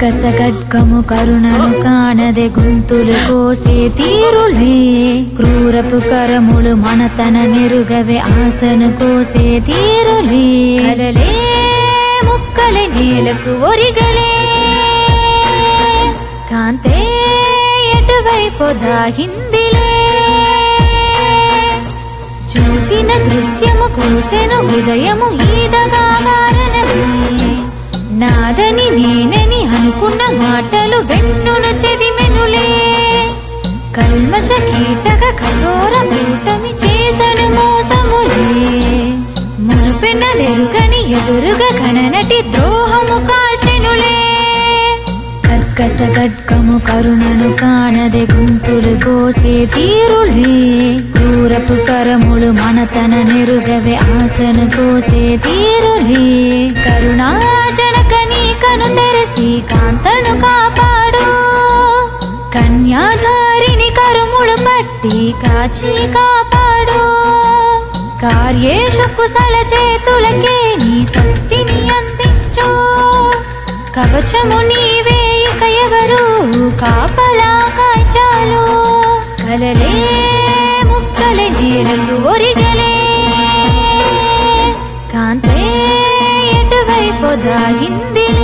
కర్కస ఖడ్గము కరుణను కానదే గొంతులు కోసే తీరులే క్రూరపు కరములు మనతన నెరుగవే ఆసను కోసే తీరులే కలలే ముక్కలే నేలకు ఒరిగలే కాంతే ఎటువైపు దాగిందిలే చూసిన దృశ్యము కూసెను హృదయము ఈదగా మారనది నాదని నేనని అనుకున్న మాటలు వెన్నున చెదిమెనులే కల్మష కీటక కఠోర కూటమి చేసను మోసములే మునుపెన్నడెరుగని ఎదురుగా కననటి ద్రోహము కాల్చెనులే కర్కస ఖడ్గము కరుణను కానదే గుంపులు కోసే తీరులే క్రూరపు కరములు మనతన నెరుగవే ఆశను కోసే తీరులే కరుణాజనక నీ కను తెరసి కాంతను కాపాడు కన్యాధారిని కరుములు పట్టి కాచి కాపాడు కార్యేషు కుశల చేతులకే నీ శక్తిని అందించు కవచము నీవే ఇక ఎవరు కాపలా కాచాలు కలలే ముక్కలే నీలకు ఒరిగలే కాంతే ఎటువైపు దాగిందిలే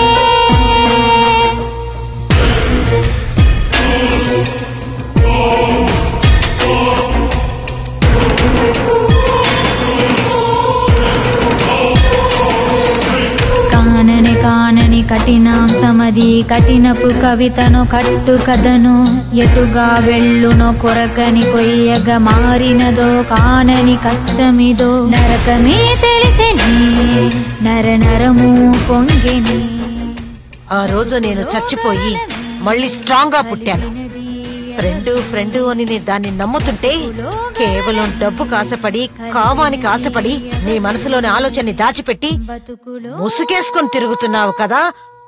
కానని కానని కఠినాంశమది కఠినపు కవితను కట్టు కథను ఎటుగా వెళ్ళునో కొరకని కొయ్యగ మారినదో కానని కష్టమిదో నరకమే తెలిసెని నర నరము పొంగెని ఆ రోజు నేను చచ్చిపోయి మళ్ళీ స్ట్రాంగ్ గా పుట్టాను ఫ్రెండ్ ఫ్రెండ్ అని నీ దాన్ని నమ్ముతుంటే కేవలం డబ్బు కాసపడి కామానికి ఆశపడి నీ మనసులోని ఆలోచనని దాచిపెట్టి బతుకులో ముసుగేసుకొని తిరుగుతున్నావు కదా